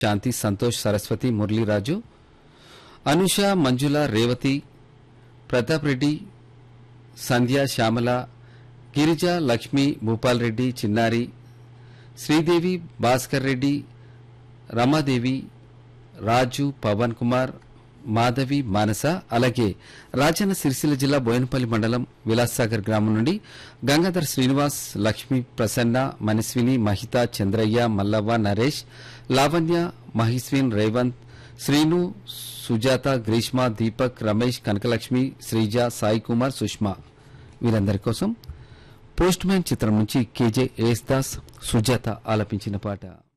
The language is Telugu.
శాంతి సంతోష్ సరస్వతి మురళీరాజు అనుష మంజుల రేవతి ప్రతాప్ రెడ్డి సంధ్య శ్యామల గిరిజ లక్ష్మి భూపాల్ రెడ్డి చిన్నారి శ్రీదేవి భాస్కర్ రెడ్డి రమాదేవి రాజు పవన్ కుమార్ మాధవి మానస అలాగే రాజన్న సిరిసిల్ల జిల్లా బోయనపల్లి మండలం విలాస్సాగర్ గ్రామం నుండి గంగాధర్ శ్రీనివాస్ లక్ష్మి ప్రసన్న మనస్విని మహిత చంద్రయ్య మల్లవ్వ నరేష్ లావణ్య మహిస్విన్ రేవంత్ శ్రీను సుజాత గ్రీష్మ దీపక్ రమేష్ కనకలక్ష్మి శ్రీజ సాయి కుమార్ సుష్మా వీరందరి కోసం పోస్ట్ మ్యాన్ చిత్రం నుంచి కేజే ఏస్ దాస్ సుజాత ఆలపించిన పాట